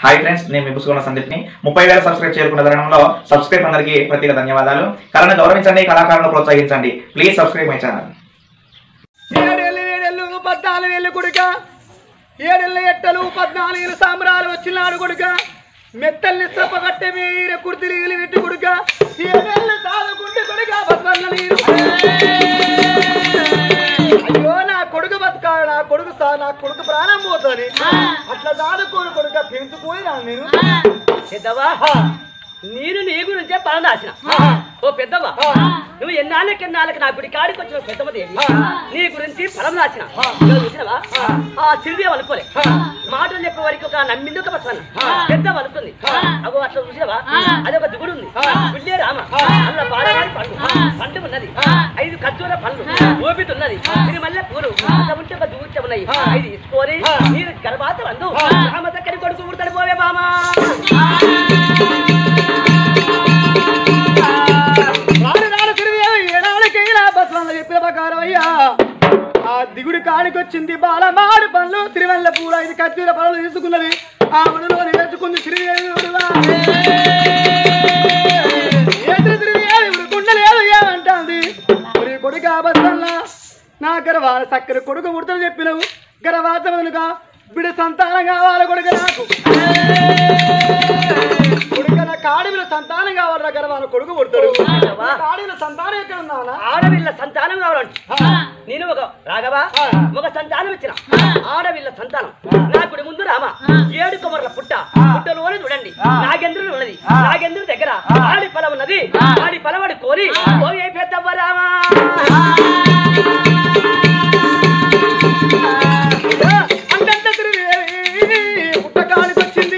Hi friends నేను మీ పుసుకున్న సందీప్ని ముప్పై వేల సబ్స్క్రైబ్ చేరుకున్న తరుణంలో సబ్స్క్రైబ్ అందరికీ ప్రత్యేక ధన్యవాదాలు కళను గౌరవించండి కళాకారులను ప్రోత్సహించండి ప్లీజ్ సబ్స్క్రైబ్ మై ఛానల్ ఏడేళ్ళు ఏడేళ్ళు పద్నాలుగు వేలు కొడుక ఏడేళ్ళ ఎట్టలు పద్నాలుగు వేలు సాంబ్రాలు వచ్చినాడు కొడుక మెత్తల్ని సప్పగట్టె మీర కుర్తిరిగిలి పెట్టి కొడుక ఏడేళ్ళు తాదుకుంటే కొడుక బతుకన్న నీరు అయ్యో నా కొడుకు బతకాడు నా కొడుకు సా నా కొడుకు ప్రాణం పోతుంది అట్లా దాదుకోను కొడుక పెంచుకోయి రా నేను పెద్దవా నేను నీ గురించే పని దాచిన ఓ పెద్దవా నువ్వు ఎన్నాళ్ళకి ఎన్నాళ్ళకి నా గుడి కాడికి వచ్చిన పెద్దమ్మ దేవి నీ గురించి ఫలం దాచిన ఇదిగో చూసినవా ఆ సిరిదే అనుకోలే మాటలు చెప్పే వరకు ఒక నమ్మింది ఒక పసన్న పెద్ద వలుతుంది అగో అట్లా చూసినవా అది ఒక దిగుడు ఉంది గుడ్డే రామ అల్ల బాడవాడి పండు పండు ఉన్నది ఐదు ఖర్జూర పండ్లు ఓపిత ఉన్నది ఇది మళ్ళీ పూలు అంత ఉంటే ఒక దూచ ఉన్నాయి ఐదు తీసుకొని మీరు గర్భాత వందు రామ దగ్గర కొడుకు పుడతాడు పోవే బామా రాను రాను తిరిగి ఏడాదికి ఇలా బస్సులో చెప్పిన ప్రకారం అయ్యా ఆ దిగుడి కాడికి వచ్చింది బాలమాడి పనులు తిరువెల్ల పూల ఇది కత్తిర పనులు తీసుకున్నది ఆ మనులో నేర్చుకుంది శ్రీదేవి కుండలేదు ఏమంటాంది మరి కొడుకు ఆ బస్సుల్లో నా గర్వాల చక్కర కొడుకు ముడతలు చెప్పినవు గర్వాతములుగా బిడ సంతానం కావాలి కొడుకు నాకు కొడుకన కాడిలో సంతానం కావాలి గర్వాల కొడుకు పుడతాడు కాడిలో సంతానం ఎక్కడ ఉన్నావా ఆడవిల్ల సంతానం కావాలంట నేను ఒక రాఘవా ఒక సంతానం ఇచ్చిన ఆడవిల్ల సంతానం నా గుడి ముందు రామ ఏడు కొమర్ల పుట్ట పుట్టలోనే చూడండి నాగేంద్రుడు ఉన్నది నాగేంద్రుడి దగ్గర ఆడి పొలం ఉన్నది ఆడి పొలవాడి కోరి పోయే పెద్దవ్వ రామా అంతంత తిరిగి పుట్టకానికి వచ్చింది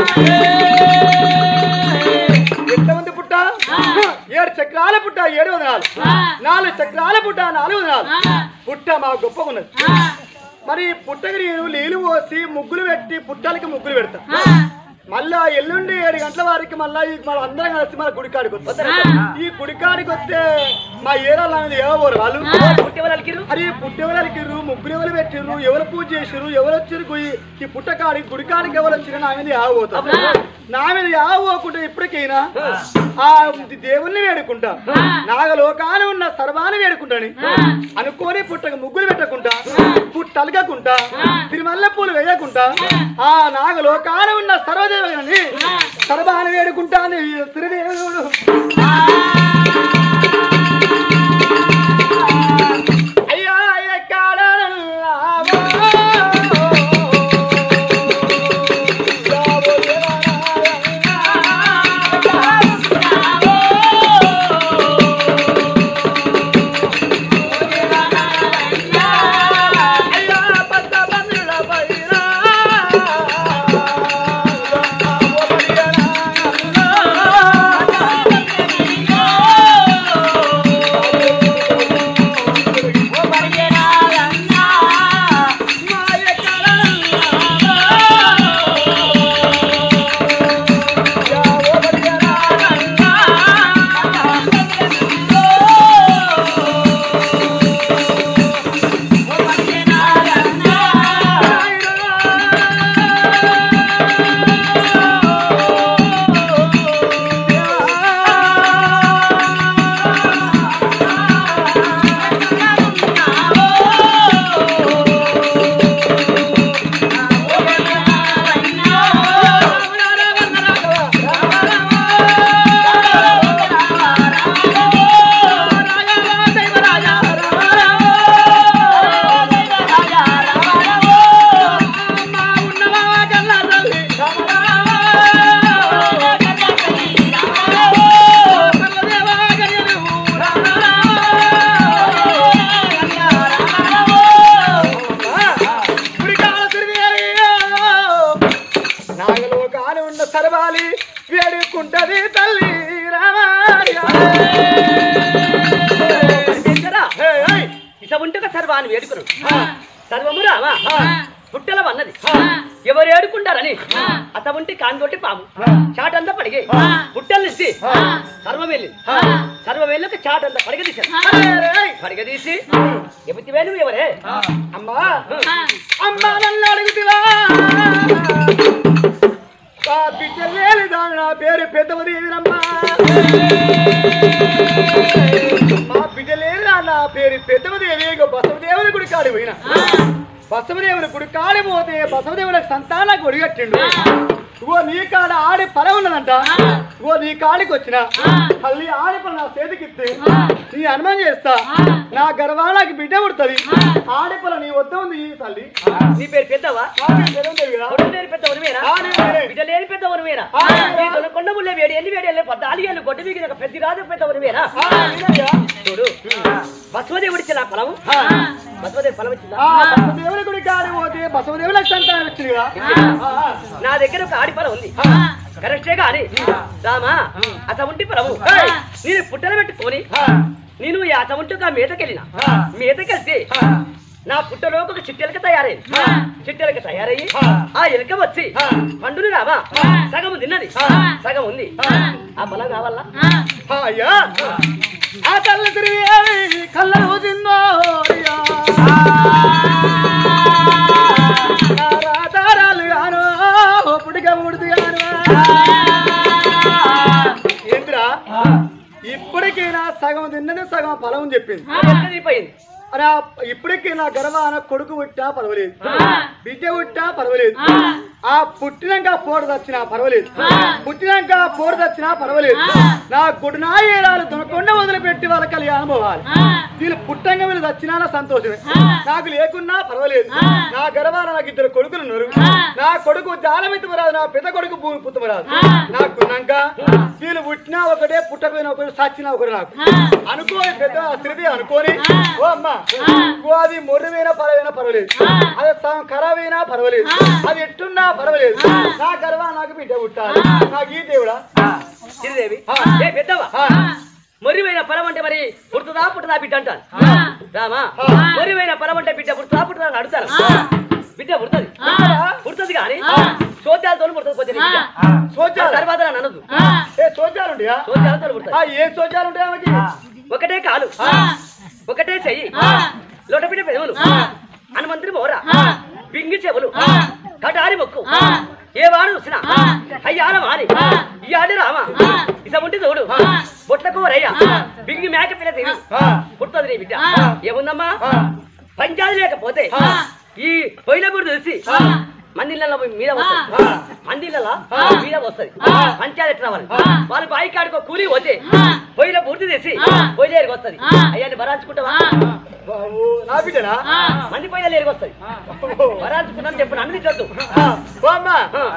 ఎంతమంది పుట్ట ఏడు చక్రాల పుట్ట ఏడు వందనాలు నాలుగు చక్రాల పుట్ట నాలుగు వందనాలు పుట్ట మా గొప్పగా ఉన్నది మరి పుట్టకి నేను నీళ్ళు పోసి ముగ్గులు పెట్టి పుట్టాలకి ముగ్గులు పెడతా మళ్ళా ఎల్లుండి ఏడు గంటల వారికి మళ్ళా ఈ మన అందరం కలిసి మన గుడికాడికి వస్తారు ఈ గుడికాడికి వస్తే మా ఏరాల మీద ఏమోరు వాళ్ళు పుట్టి వాళ్ళకి అది పుట్టెవరికి ముగ్గురు ఎవరు పెట్టిర్రు ఎవరు పూజ చేసిర్రు ఎవరు వచ్చిర్రు గుయి- ఈ పుట్టకాడి గుడికాడికి ఎవరు వచ్చిర్రు నా మీద యావ పోతారు నా మీద యావ పోకుండా ఇప్పటికైనా ఆ దేవుణ్ణి వేడుకుంటా నాగలోకాన ఉన్న సర్వాన్ని వేడుకుంటాని అనుకోని పుట్టక ముగ్గులు పెట్టకుండా పుట్టలగకుంటా తిరుమల్ల పూలు వేయకుండా ఆ నాగలోకాన ఉన్న సర్వదేవని సర్వాన్ని వేడుకుంటాను శ్రీదేవుడు అయ్యా నాగలోకాన ఉన్న సర్వాలి వేడుకుంటది తల్లి రామాయ ఇస ఉంటుక సర్వాన్ని వేడుకును సర్వము రామా పుట్టల అన్నది ఎవరు ఏడుకుంటారని అత ఉంటే కాంతోటి పాము చాటంతా పడిగే పుట్టల నుంచి సర్వం వెళ్ళి సర్వం వెళ్ళి ఒక చాటంతా పడగదీశారు పడగదీసి ఎబుతివే నువ్వు ఎవరే అమ్మా అమ్మా నన్ను అడుగుతివా ఆ బిడ్డ లేని దాని నా పేరు పెద్దమదేవిరమ్మ మా బిడ్డ లేని దాని నా పేరు పెద్దమదేవి ఇక బసవదేవుని గుడి కాడి పోయిన బసవదేవుని గుడి కాడి పోతే బసవదేవునికి సంతాన గుడి కట్టిండు ఇగో నీ కాడ ఆడి పర ఉన్నదంట ఇగో నీ కాడికి వచ్చిన తల్లి ఆడి పర నా చేతికిస్తే నీ అనుమానం చేస్తా నా గర్వానికి బిడ్డ పుడుతుంది ఆడి పర నీ వద్ద ఉంది ఈ తల్లి నీ పేరు పెద్దవా నాకు తెలియదు కదా. కొడుకు లేని పెద్ద వనమేనా ఆ, నేను వేరే. బిడ్డ లేని పెద్ద వనమేనా ఆ, నేను నీ దొనకొండ ముళ్ళే వేడి ఎన్ని వేడి వెళ్ళి పద్నాలుగు ఏళ్ళు గొడ్డ వీగిన ఒక పెద్ద రాజు పెద్ద వనమేనా ఆ, నేనయ్యా. చూడు బసవదేవుడి ఇచ్చిన ఫలము బసవదేవి ఫలం ఇచ్చిందా ఆ, బసవదేవుని గుడి కాడి పోతే బసవదేవులకు సంతానం వచ్చింది కదా ఆ, ఆ. నా దగ్గర ఒక ఆడి పొలం ఉంది కరెక్టే గాని రామా అసముంటి పొలము నేను పుట్టన పెట్టుకొని నేను ఈ అసముంటుగా మీదకెళ్ళిన మీదకెళ్తే నా పుట్టలోకి ఒక చిట్టెలక తయారైంది చిట్టెలక తయారయ్యి ఆ ఎలక వచ్చి పండుని రామా సగం తిన్నది సగం ఉంది ఆ పొలం కావాలా ఆ, అయ్యా ఆ తల్లి తిరిగి కళ్ళ రోజుందో అయ్యా. నా రాతారాలు గాను పుడిక ముడిది గాను ఏంద్రా ఇప్పటికీ నా సగం తిన్నది సగం ఫలం చెప్పింది ఎలక దిగిపోయింది అరే ఇప్పటికీ నా గర్వాన కొడుకు పుట్టా పర్వాలేదు బిడ్డ పుట్టా పర్వాలేదు ఆ పుట్టినాక పోడు తెచ్చినా పర్వాలేదు పుట్టినాక పోడు తెచ్చినా పర్వాలేదు నా గుడినా ఏడాలు దొనకుండా వదిలిపెట్టి వాళ్ళ కళ్యాణం పోవాలి వీళ్ళు పుట్టంగా వీళ్ళు చచ్చినా నా సంతోషమే నాకు లేకున్నా పర్వాలేదు నా గర్వాన నాకు ఇద్దరు కొడుకులు ఉన్నారు నా కొడుకు జాలమిత్తమరాదు నా పెద్ద కొడుకు భూమి పుత్తమరాదు నాకున్నాక వీళ్ళు పుట్టినా ఒకటే పుట్టకపోయినా ఒకటి సచ్చినా ఒకటి నాకు అనుకోని పెద్ద స్థితి అనుకోని ఓ అమ్మ ఓ అది మొర్రమైనా పర్వాలేనా పర్వాలేదు అది సగం ఖరాబ్ అయినా పర్వాలేదు అది ఎట్టున్నా పర్వాలేదు నా గర్వ నాకు బిడ్డ పుట్టాలి నాకు ఈ దేవుడా శ్రీదేవి ఏ పెద్దవా ఆ, మొరివైన పొలం అంటే మరి పుడుతుందా పుట్టదా బిడ్డ అంటాను రామా మొరివైన పొలం అంటే బిడ్డ పుడుతుందా పుట్టదా అని అడుగుతాను బిడ్డ పుడుతుంది పుడుతుంది కానీ సోద్యాలతో పుడుతుంది కొంచెం బిడ్డ ఆ సోచాలు తర్వాత నన్ను అనదు ఏ సోచాలు ఉంటాయా సోద్యాలతో ఆ, పుడుతుంది ఏం సోచాలు ఉంటాయి ఆమెకి ఒకటే కాలు ఒకటే చెయ్యి లోటపిట పెదవులు హనుమంతుని మోర బింగి చెవులు కటారి మొక్కు ఏ వాడు చూసినా అయ్యాల మాని ఈ ఆడి రామ ఇసముంటి తోడు బొట్లకు రయ్య బింగి మేక పిల్ల తిని పుట్టదు నీ బిడ్డ ఏముందమ్మా పంచాది లేకపోతే ఈ పొయ్యిల గుడి తెలిసి మందిళ్ళలో మీద వస్తుంది మందిళ్ళలో మీద వస్తుంది పంచాయతీ రావాలి వాళ్ళు బాయి కాడుకో కూలి పోతే పొయ్యిలో పూర్తి చేసి పొయ్యిలో ఎరిగి వస్తుంది అయ్యాన్ని బరాంచుకుంటావా బాబు, నా బిడ్డనా మంది పొయ్యిలో ఎరిగి వస్తుంది బరాంచుకున్నాను చెప్పు నన్ను తిట్టొద్దు ఆ, ఓ అమ్మ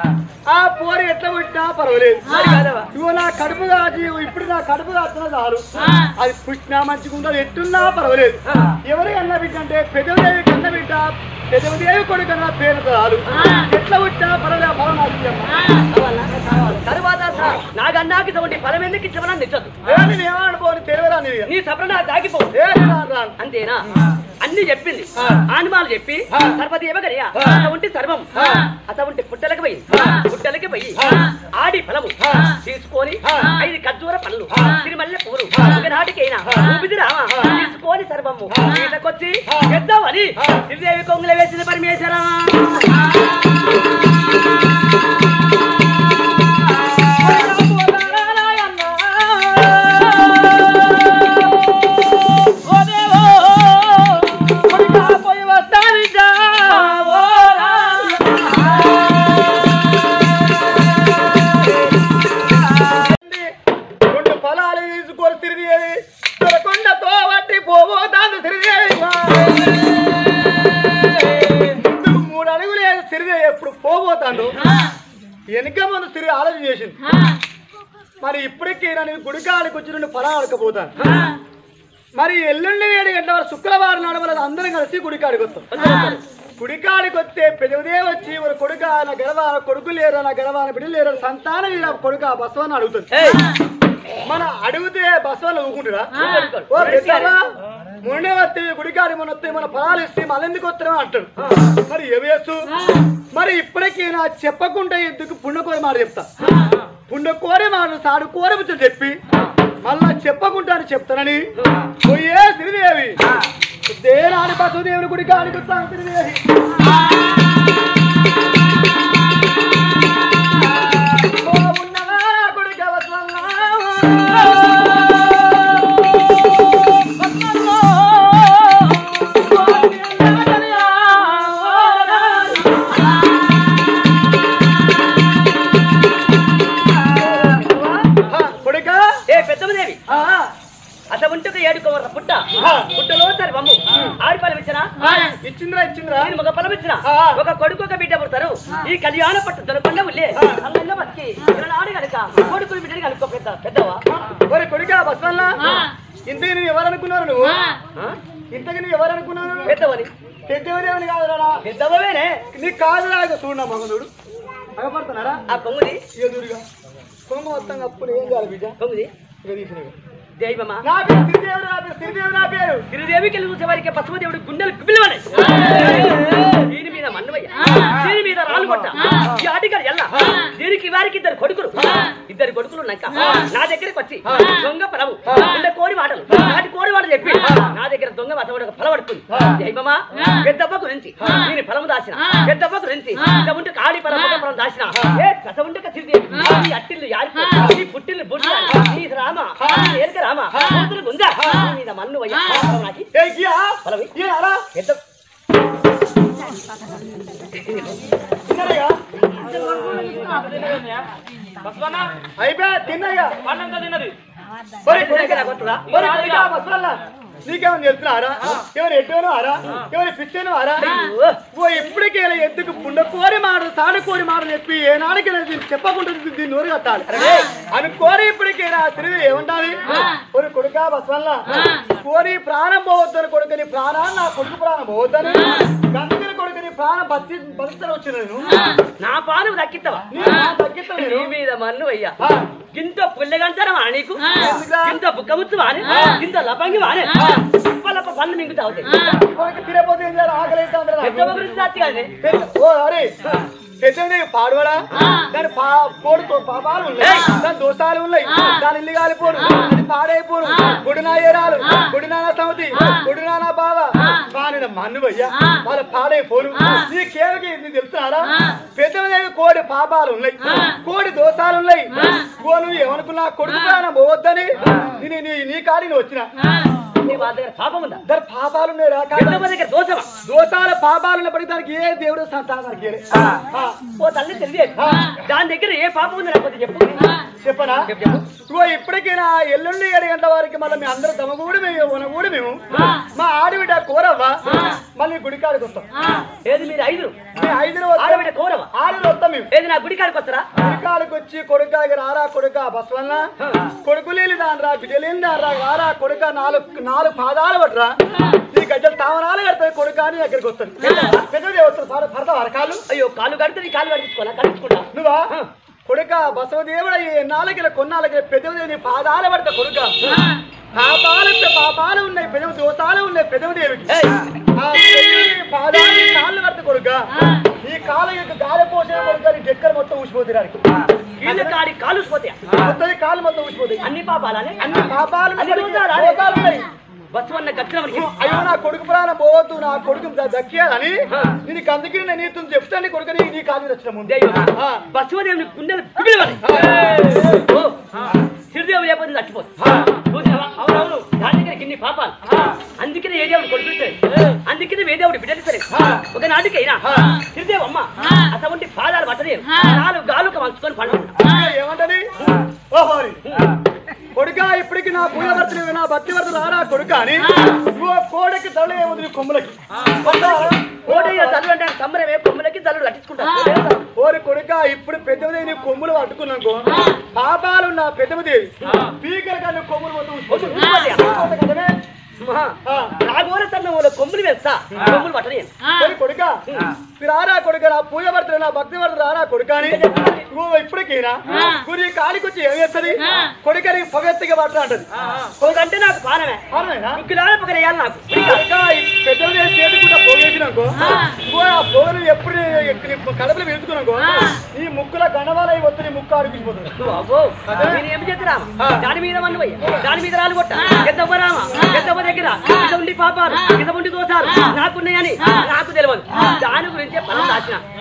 ఆ పోరి ఎట్లా పుట్టినా పర్వాలేదు మరి కాదవా? ఇగో నా కడుపు కాచి ఇప్పుడు నా కడుపు కాచిన చాలు అది పుట్టినా మంచిగా ఉండదు ఎట్టున్నా పర్వాలేదు ఎవరి అన్న బిడ్డ అంటే పెదవదేవి కన్న బిడ్డ పెదవదేవి కొడుకు అన్న పేరు చాలు ఎట్లా పుట్టినా పర్వాలేదు ఫలం నాకు ఇయ్యమ్మ. తరువాత నాగన్నాకి తోటి ఫలం ఎందుకు ఇచ్చమని తెచ్చొద్దు ఏ నేను ఏమనుకోని తెలియరా నీది నీ సపన నాకు తాగిపో ఏ నేను రాను. అంతేనా అన్ని చెప్పింది ఆనిమాలు చెప్పి సర్పతి ఏమగరియా ఉంటే సర్వం అత ఉంటే పుట్టలకి పోయి పుట్టలకి పోయి ఆడి ఫలము తీసుకొని ఐదు ఖర్జూర పనులు తిరుమల్ల పూలు నాటికైనా ఊపిది రామా తీసుకొని సర్వము ఈతకొచ్చి పెద్దామని శ్రీదేవి కొంగుల వేసిన పరమేశ్వరా రెండు ఫలాలు తీసుకొని తిరిగేది దొరకొండతో వట్టి పోబోతాను తిరిగేది ముందుకు మూడు అడుగులు వేసి తిరిగే ఎప్పుడు పోబోతాను వెనక ముందు తిరిగి ఆలోచన చేసింది మరి ఇప్పటికీ నేను గుడికాడికి వచ్చి రెండు ఫలాలు అడకపోతాను మరి ఎల్లుండి వేడి గంటల వరకు శుక్రవారం నాడు మన అందరం కలిసి గుడికాడికి వస్తాం గుడికాడికి వస్తే పెదవిదే వచ్చి ఒక కొడుక నా గడవ కొడుకు లేరా నా గడవ బిడ్డ లేరా సంతానం వీరా కొడుక బసవని అడుగుతుంది మన అడిగితే బసవలు ఊకుంటురా ఓ పెద్దమ్మా మొన్నే వస్తే గుడికాడి మొన్న వస్తే మన ఫలాలు ఇస్తే మళ్ళీ ఎందుకు వస్తున్నాం అంటాడు మరి ఏవేసు మరి ఇప్పటికీ నా చెప్పకుండా ఎందుకు పుణ్యకోరి మాట చెప్తా పుణ్యకోరి మాట సాడు కోరి ముచ్చట చెప్పి మళ్ళా చెప్పకుండా అని చెప్తానని పోయే శ్రీదేవి దేనాడి బసుదేవుని గుడికి అడుగుతాను శ్రీదేవి కొడుకా ఏ పెద్దమ్మదేవి అట్లా ఉంటే ఒక ఏడు కొమ్మర పుట్ట పుట్టలో సరి బొమ్ము ఆడిపాలు ఇచ్చినా ఇచ్చిందిరా ఇచ్చిందిరా నేను ఒక పొలం ఇచ్చిన ఆ. ఒక కొడుకు ఒక బిడ్డ పుడతారు ఈ కళ్యాణ పట్టు దొరకకుండా ఉల్లే అందంగా బతికి ఆడి కనుక కొడుకులు బిడ్డని కనుక్కో పెద్ద పెద్దవా ఒరే కొడుకా బస్వల్లా ఇంతకి నువ్వు ఎవరనుకున్నారు నువ్వు ఆ? ఇంతకి నువ్వు ఎవరనుకున్నారు పెద్దవని పెద్దవదేవని కాదురా పెద్దవవేనే నీకు కాదురా ఇక చూడు మగనుడు అగపడుతున్నారా ఆ కొమ్ముది ఎదురుగా కొంగ మొత్తం అప్పుడు ఏం చేయాలి బిడ్డ కొమ్ముది ఇక తీసినవి దైవమా నా పేరు శ్రీదేవి నా పేరు శ్రీదేవి నా పేరు గిరిదేవికి చూసే వారికి పశుమదేవుడు గుండెలు కుబిలివన్నాయి దీని మీద మన్నవయ్య దీని మీద రాళ్ళు కొట్ట ఈ ఆటిగాడు ఎల్ల దీనికి వారికి ఇద్దరు కొడుకులు ఇద్దరు కొడుకులు ఉన్నాక నా దగ్గరికి వచ్చి దొంగ పలవు ఉండే కోడి మాటలు నాటి కోడి మాటలు చెప్పి నా దగ్గర దొంగ మాటలు ఫలపడుతుంది దైవమా పెద్దప్ప గురించి నేను ఫలము దాచిన పెద్దప్ప గురించి ఇంత ఉంటే కాడి పలం ఒక ఫలం దాచిన ఏ కథ ఉంటే కసిరిదేవి ఈ అట్టిల్లు యాడిపో ఈ పుట్టిల్లు బుట్టి ఈ రామ ఈ ఏలిక రామ కూతురు గుంజా నీ మీద మన్ను వయ్య నాకి ఏ గియా పలవి ఏ అలా పెద్ద తిన్నారుగా అయిపోయా తిన్నాయిగా ఒరే కొడుకా, ఒరే కొడుకా, బస్వల్లా, నీకేమైనా తెలుసునారా ఎవరు ఎట్టును ఆరా ఎవరు పిచ్చను ఆరా ఓ ఎప్పటికే ఎద్దుకు పుండ కోరి మాట సాడ కోరి మాట చెప్పి ఏనాడికి దీన్ని చెప్పకుండా దీ- దీన్ని నోరు కట్టాలి అని కోరి ఇప్పటికే నా తిరిగి ఏమంటాది ఒక కొడుక బస్వల్ల కోరి ప్రాణం పోవద్దని కొడుకుని ప్రాణాన్ని నా కొడుకు ప్రాణం పోవద్దని గంగని కొడుకుని ప్రాణం బతి బతిస్తారు వచ్చిన నేను నా పాను దక్కిత్తవా నీ ప్రాణం తగ్గిస్తాను నీ నేను మీద మన్ను అయ్యా ఆ, గింత పుల్లెగంటారా నీకు ఎందుకురా? గింత బుక్కముచ్చు వాని గింత లపంగి వాని పల్లప పన్ను మింగుతా అవుతాయి కొడుకు తిరగపోతే ఏం చేయాలి ఆకలి అవుతా పెద్దమ్మ గురించి సాక్షి కాదే పెద్ద- ఓ అరే పెద్దది పాడువాడా దాని పా కోడి తో- పాపాలు ఉన్నాయి దాని దోషాలు ఉన్నాయి దాని ఇల్లు కాలిపోను అది పాడైపోను గుడినా ఏరాలు గుడినా సమితి గుడినా బావ వాని మన్ను అయ్యా వాళ్ళ పాడైపోను నీ కేవకి నీకు తెలుస్తున్నారా పెద్దదేవి కోడి పాపాలు ఉన్నాయి కోడి దోషాలు ఉన్నాయి ఓ నువ్వు ఏమనుకున్నా కొడుకు ప్రాణం పోవద్దని నీ- నీ నీ కాడిని వచ్చిన నీ వాళ్ళ దగ్గర పాపం ఉందా దాని పాపాలు ఉన్నాయి రా పెద్దమ్మ దగ్గర దోషమా దోషాల పాపాలు ఉన్నప్పటికీ దానికి ఏ దేవుడు సంతానానికి ఇయ్యలే. ఆ, ఓ తల్లి తెలియదు దాని దగ్గర ఏ పాపం ఉంది నాకు కొద్దిగా చెప్పు చెప్పనా చెప్పు, చెప్పు. ఇగో ఇప్పటికైనా ఎల్లుండి ఏడు గంటల వరకు మళ్ళీ మీ అందరూ తమ కూడా మేము మన కూడా మేము మా ఆడబిడ్డ కూరవ్వ మళ్ళీ గుడికాడికి వస్తాం ఏది మీరు ఐదు మీ ఐదులో ఆడబిడ్డ కోరవా ఆరులో వస్తాం మేము ఏది నా గుడి కాడికి వస్తారా గుడికాడికి వచ్చి కొడుకాకి రారా కొడుక బస్ వల్ల కొడుకు లేని దాని రా బిడ్డ లేని దాని రా రారా కొడుక నాలుగు నాలుగు పాదాలు పట్టరా నీ గజ్జలు తామరాలు కడతాయి కొడుక అని దగ్గరికి వస్తాను పెద్దదే వస్తుంది పడతా వరకాలు అయ్యో కాలు కడితే నీ కాలు కడిపించుకోవాలా కడిపించుకుంటా నువ్వా కొడుక బసవదేవుడ ఎన్నాళ్ళకి కొన్నాళ్ళకి పెదవదేవి పాదాలు పడతా కొడుక పాపాలు పాపాలు ఉన్నాయి పెదవి దోషాలు ఉన్నాయి పెదవదేవికి ఏయ్, ఆ పెదవి పాదాలు కాళ్ళు పడతా కొడుక ఈ కాలు యొక్క గాలి పోసిన కొడుక నీ డెక్కలు మొత్తం ఊసిపోతాయి దానికి వీళ్ళ కాడి కాలు పోతాయా మొత్తం కాళ్ళు మొత్తం ఊసిపోతాయి అన్ని పాపాలని అన్ని పాపాలు అన్ని ఉన్నాయి, దోషాలా? దోషాలు ఉన్నాయి బస్సు అన్న కట్టినవనికి అయ్యో నా కొడుకు ప్రాణం పోవద్దు నా కొడుకు ద- దక్కేయాలని నేను అందుకే నేను నీతో చెప్తాను కొడుకు నీ నీ కాలు వచ్చిన ముందే ఆ. బస్సుదేవుని గుండెలు పిగిలివని ఓ సిరిదేవుడు లేకపోతే చచ్చిపోతుంది చూసావా? అవునవును దాని దగ్గర ఇన్ని పాపాలు అందుకనే ఏ దేవుడు కొడుకుంటాడు అందుకనే ఏ దేవుడు బిడ్డలిస్తాడు ఒక నాటికైనా సిరిదేవు అమ్మ అటువంటి పాదాలు పట్టలేదు నాలుగు గాలుక మంచుకొని పండుకుంటా ఏమంటది ఓహోరి కొడుక ఇప్పటికి నా పూజ భర్తలు నా భక్తి భర్త రారా కొడుక అని ఓ కోడకి తల ఏముంది నీ కొమ్ములకి ఓటైన తల్లు అంటే సంబరమే కొమ్ములకి తల్లు కట్టించుకుంటారు ఓరి కొడుక ఇప్పుడు పెద్దమదేవి నీ కొమ్ములు పట్టుకున్నాకో పాపాలు నా పెద్దమదేవి పీకల కన్నా కొమ్ములు మొత్తం ఊసిపోతాయి. ఊసిపోతాయి కదనే? ఆ. రాగోర తన్న వాళ్ళ కొమ్ములు వేస్తా కొమ్ములు పట్టలేదు ఓరి కొడుక రారా కొడుక నా పూజ భర్తలు నా భక్తి భర్త రారా కొడుక అని ఓ ఇప్పటికైనా గురి కాలికి వచ్చి ఏం చేస్తుంది కొడుకని పొగెత్తిగా పడతా అంటది కొడుకంటే నాకు పానమే అవునా ముగ్గులాల పక్కన వేయాలి నాకు పెద్దలు చేతి కూడా పోగేసినాకో ఇంకో ఆ పొగలు ఎప్పుడు నీ కడపలు వెళ్తున్నాకో ఈ ముక్కుల గణవాల వస్తే నీ ముక్కు అడిగిపోతుంది నువ్వు అబ్బో, నేను ఏం చేద్దురా? దాని మీద మన్ను పోయి దాని మీద రాళ్ళు కొట్ట ఎద్దవ్వ రామ ఎద్దవ్వ దగ్గర ఇద ఉండి పాపాలు ఇద ఉండి దోషాలు నాకున్నాయని నాకు తెలియదు దాని గురించే పనులు దాచిన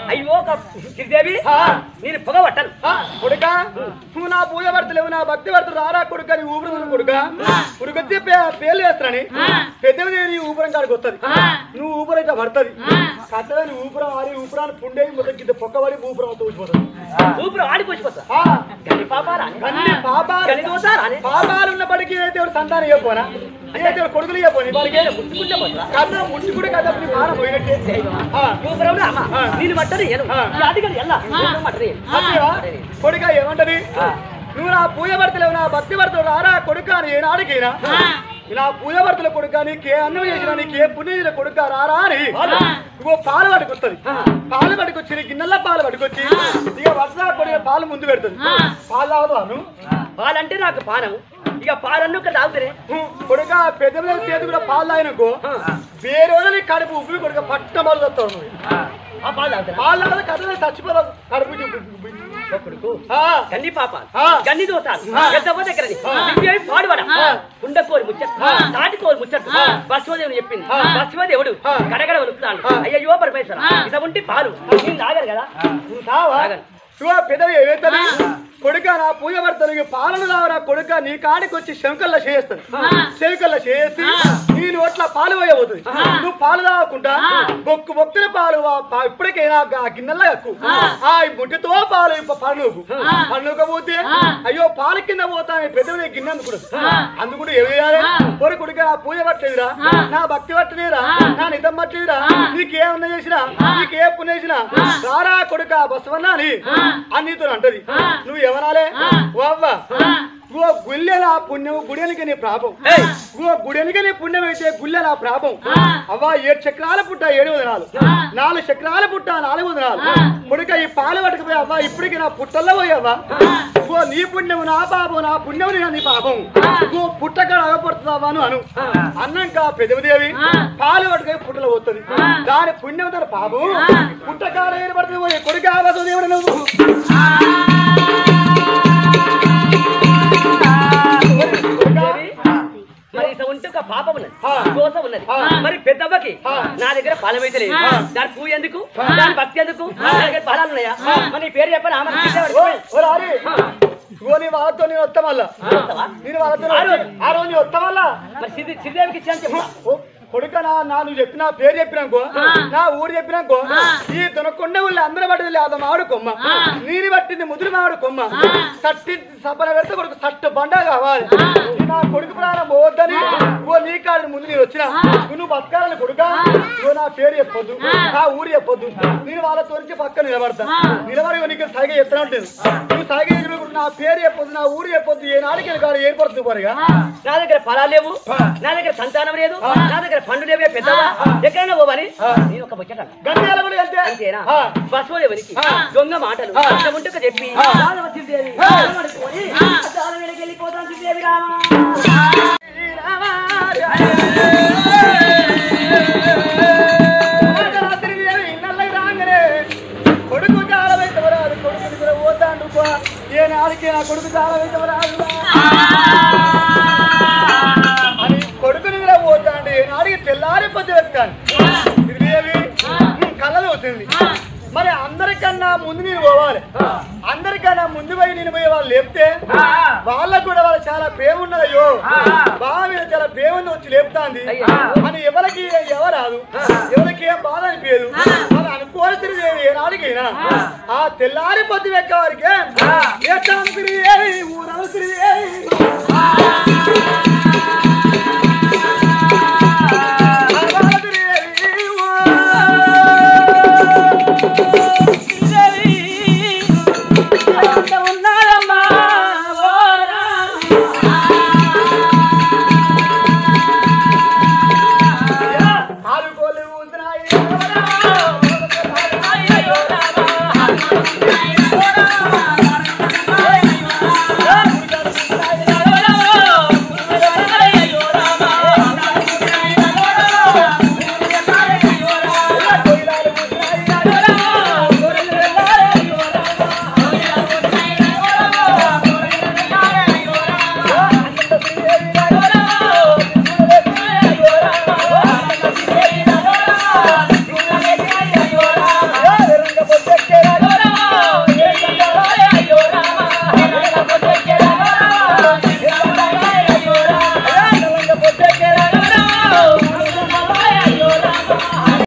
అయ్యో ఒక శ్రీదేవి ఆ. నేను పొగ పట్టను ఆ, కొడుక నువ్వు నా పూజ పడతలేవు నా భక్తి పడత రారా కొడుక నీ ఊపిరి కొడుక ఉడికొచ్చి పేర్లు చేస్తానని పెద్దది నీ ఊపిరం కాడికి వస్తుంది నువ్వు ఊపిరి ఇట్లా పడుతుంది కట్టగా నీ ఊపిరం ఆడి ఊపిరాన్ని పుండే మొదటి గిద్ద పొక్కబడి ఊపిరం అంతా ఊసిపోతుంది ఊపిరి ఆడిపోసిపోతా ఆ, గని పాపారా అన్ని పాపాలు గని దోసారా అని? పాపాలు ఉన్నప్పటికీ ఏ దేవుడు సంతానం ఇవ్వపోనా ఏ దేవుడు కొడుకులు ఇవ్వపోని వాళ్ళకి నేను ముట్టుకుంటే పోతా కన్నా ముట్టి కూడా కదా నీ ప్రాణం పోయినట్టే ఆ, ఊపిరంలో అమ్మ ఆ. నేను మట్టని ఎను ఆ. అదిగని ఎల్లా ఊపిరం మట్టని అంతేవా? కొడుక ఏమంటది ఆ. నువ్వు నా పూజ భర్తలేవు నా భక్తి భర్తలు రారా కొడుక అని ఏనాడికైనా ఇలా పూజ భర్తల కొడుక నీకే అన్నం చేసిన నీకే పుణ్యం చేసిన కొడుక రారా అని ఇగో పాలు పట్టుకొస్తుంది పాలు పట్టుకొచ్చి గిన్నెల్లో పాలు పట్టుకొచ్చి ఇక వర్ష కొడుక పాలు ముందు పెడుతుంది పాలు తాగుతాను పాలంటే నాకు పానం ఇక పాలన్ను ఇక్కడ తాగుతారే కొడుక పెద్ద చేతి కూడా పాలు తాగినకో వేరే రోజులు కడుపు ఉబ్బి కొడుక పట్ట మొదలు వస్తావు నువ్వు ఆ పాలు తాగుతారా పాలు తాగితే కడుపు చచ్చిపోతావు కడుపు ఉబ్బి, ఉబ్బి, ఉబ్బి. కొడుకు ఆ, గన్ని పాపాలు ఆ. గన్ని దోసాలు ఆ. పెద్దపో దగ్గరది దివ్యవి పాడువాడ ఆ. ఉండకోరు ముచ్చట ఆ. తాటికోరు ముచ్చట బస్వదేవుని చెప్పింది ఆ. బస్వదేవుడు ఆ. గడగడ వణుకుతాడు ఆ. అయ్యో పరమేశ్వర ఇద ఉంటే పాలు నేను తాగరు కదా నువ్వు తావా తాగను. ఇగో పెదవి ఏమవుతుంది కొడుక నా పూజ పడతాను పాలన రావరా కొడుక నీ కాడికి వచ్చి శంకర్ల చేస్తుంది శంకర్ల చేసి నీ నోట్ల పాలు పోయబోతుంది నువ్వు పాలు తాగకుండా బొక్కు బొక్కుల పాలు వా- పా- ఇప్పటికైనా ఆ గిన్నెల్లో ఎక్కువ ఆ ఈ ముట్టితో పాలు ఇప్ప పన్నుకు పన్నుకపోతే అయ్యో పాలు కింద పోతాను పెద్దవి గిన్నె అందుకుడు అందుకుడు ఏమి చేయాలి కోరి కొడుక నా పూజ పట్టలేదురా నా భక్తి పట్టలేదురా నా నిజం పట్టలేదురా నీకేమన్నా చేసినా నీకే పుణ్యం చేసినా రారా కొడుక బసవన్నా అని అన్నితో అంటది నువ్వు ఏమనాలే ఓ అవ్వ ఓ గుళ్ళె నా పుణ్యం గుడెనికి నీ ప్రాపం ఏయ్. ఓ గుడెనికి నీ పుణ్యం అయితే గుళ్ళె నా ప్రాపం అవ్వ ఏడు చక్రాల పుట్ట ఏడు వదనాలు నాలుగు చక్రాల పుట్ట నాలుగు వదనాలు కొడుక ఈ పాలు పట్టుకుపోయి అవ్వ ఇప్పటికి నా పుట్టల్లో పోయావా ఓ నీ పుణ్యం నా పాపం నా పుణ్యం నీ- నీ పాపం ఓ పుట్టకాడ అగపడుతున్నావా అను అను అన్నాక పెదవిదేవి పాలు పట్టుకొని పుట్టలో పోతుంది దాని పుణ్యం తన పాపం పుట్టకాడ ఏర్పడుతుంది పోయి కొడుక ఆవాసం దేవుడు నువ్వు దేవి, మరి ఇస ఉంటే ఒక పాపం ఉన్నది ఆ. దోష ఉన్నది ఆ. మరి పెద్దమ్మకి ఆ. నా దగ్గర ఫలం అయితే లేదు దాని పూజ ఎందుకు దాని భక్తి ఎందుకు నా దగ్గర ఫలాలు ఉన్నాయా మరి నీ పేరు చెప్పాను ఆమె ఓ, ఓ రారి. ఇగో నీ వాళ్ళతో నేను వస్తా మళ్ళా నేను వాళ్ళతో ఆ రోజు. ఆ రోజు నేను వస్తా మళ్ళా మరి సిద్ధి సిద్ధిదేవికి ఇచ్చాను చెప్పు ఓ, కొడుక నా నా నువ్వు చెప్పిన పేరు చెప్పినాకో నా ఊరు చెప్పినాకో ఈ దొనకొండ ఊళ్ళో అందరూ పట్టింది లేదా మామిడి కొమ్మ నీరు పట్టింది ముదురు మామిడి కొమ్మ సట్టి సపన పెడితే కొడుకు సట్టు బండ కావాలి ఈ నా కొడుకు ప్రాణం పోవద్దని ఓ నీ కాడిని ముందు నేను వచ్చిన నువ్వు బతకాలని కొడుక నువ్వు నా పేరు చెప్పొద్దు నా ఊరు చెప్పొద్దు నేను వాళ్ళతో నుంచి పక్కన నిలబడతా నిలబడి నీకు సైగ చెప్తా ఉంటుంది నువ్వు సైగ చేసినప్పుడు నా పేరు చెప్పొద్దు నా ఊరు చెప్పొద్దు ఏ నాడికి కాడు ఏర్పడుతుంది పోరిగా నా దగ్గర ఫలాలు లేవు నా దగ్గర సంతానం లేదు నా దగ్గర పండు లేవే పెద్దవా ఎక్కడైనా పోవాలి నేను ఒక ముచ్చట గంగాల కూడా వెళ్తే అంతేనా ఆ. బస్వదేవునికి దొంగ మాటలు ఇట్లా ఉంటుక చెప్పి రాధవ శ్రీదేవి రామడుకొని అద్దాల వెనక్కి వెళ్ళిపోతాను శ్రీదేవి రామ కొడుకు జాలవైతవరాదు కొడుకు కూడా పోతాండు పో. ఏ నాడికి నా కొడుకు జాలవైతవరాదు అని కొడుకుని కూడా పోతాండు ఏ నాడికి తెల్లారి పొద్దు వెళ్తాను ఇది కళ్ళలో వచ్చింది మరి అందరికన్నా ముందు నేను పోవాలి అందరికన్నా ముందు పోయి నేను పోయి వాళ్ళు లేపితే వాళ్ళకు కూడా వాళ్ళ చాలా ప్రేమ ఉన్నదయ్యో బాగా మీద చాలా ప్రేమ ఉంది వచ్చి లేపుతాంది అని ఎవరికి ఎవరాదు ఎవరికి ఏం బాధ అనిపించదు వాళ్ళు అనుకోవాల్సింది ఏనాడికైనా ఆ తెల్లారి పొద్దు వెక్క వారికి ఊరాలు తిరిగి